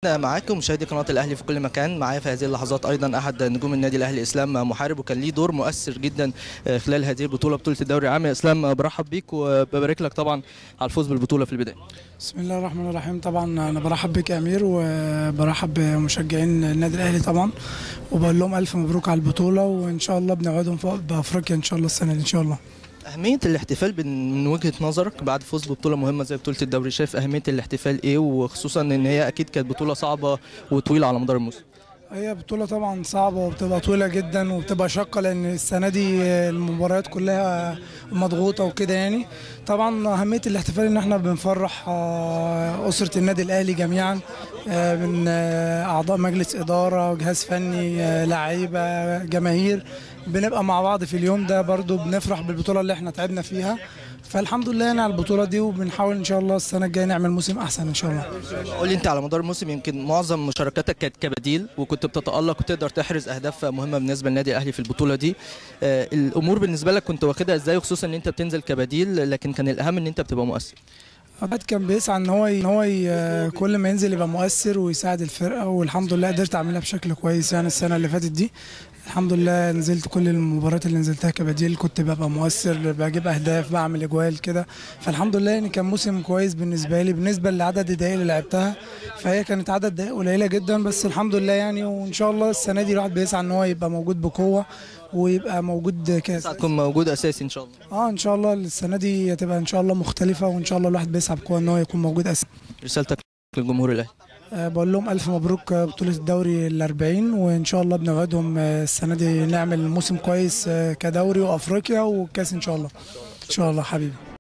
معاكم مشاهدي قناه الاهلي في كل مكان معايا في هذه اللحظات ايضا احد نجوم النادي الاهلي اسلام محارب وكان ليه دور مؤثر جدا خلال هذه البطوله بطوله الدوري العام يا اسلام برحب بيك وببارك لك طبعا على الفوز بالبطوله في البدايه بسم الله الرحمن الرحيم طبعا انا برحب بك يا امير وبرحب بمشجعين النادي الاهلي طبعا وبقول لهم الف مبروك على البطوله وان شاء الله بنوعدهم بافريقيا ان شاء الله السنه دي ان شاء الله أهمية الاحتفال من وجهة نظرك بعد فوز ببطولة مهمة زي بطولة الدوري شايف أهمية الاحتفال إيه وخصوصا إن هي أكيد كانت بطولة صعبة وطويلة على مدار الموسم هي بطولة طبعا صعبة وبتبقى طويلة جدا وبتبقى شاقة لأن السنة دي المباريات كلها مضغوطة وكده يعني طبعا أهمية الاحتفال إن احنا بنفرح أسرة النادي الأهلي جميعا من أعضاء مجلس إدارة وجهاز فني لعيبة جماهير بنبقى مع بعض في اليوم ده برضو بنفرح بالبطولة اللي احنا تعبنا فيها فالحمد لله يعني على البطولة دي وبنحاول إن شاء الله السنة الجاية نعمل موسم أحسن إن شاء الله قول لي أنت على مدار الموسم يمكن معظم مشاركاتك كانت كبديل وكنت بتتألق وتقدر تحرز أهداف مهمة بالنسبة للنادي الأهلي في البطولة دي آه الأمور بالنسبة لك كنت واخدها إزاي وخصوصا إن أنت بتنزل كبديل لكن كان الأهم إن أنت بتبقى مؤثر عباد كان بيسعى ان هو ان هو كل ما ينزل يبقى مؤثر ويساعد الفرقه والحمد لله قدرت اعملها بشكل كويس يعني السنه اللي فاتت دي الحمد لله نزلت كل المباريات اللي نزلتها كبديل كنت ببقى مؤثر بجيب اهداف بعمل اجوال كده فالحمد لله يعني كان موسم كويس بالنسبه لي بالنسبه لعدد الدقائق اللي لعبتها فهي كانت عدد دقائق قليله جدا بس الحمد لله يعني وان شاء الله السنه دي الواحد بيسعى ان هو يبقى موجود بقوه ويبقى موجود كاس تكون موجود اساسي ان شاء الله اه ان شاء الله السنه دي هتبقى ان شاء الله مختلفه وان شاء الله الواحد بيسعى بقوه ان هو يكون موجود اساسي رسالتك للجمهور الاهلي أه بقول لهم الف مبروك بطوله الدوري ال40 وان شاء الله بنوعدهم السنه دي نعمل موسم كويس كدوري وافريقيا وكاس ان شاء الله ان شاء الله حبيبي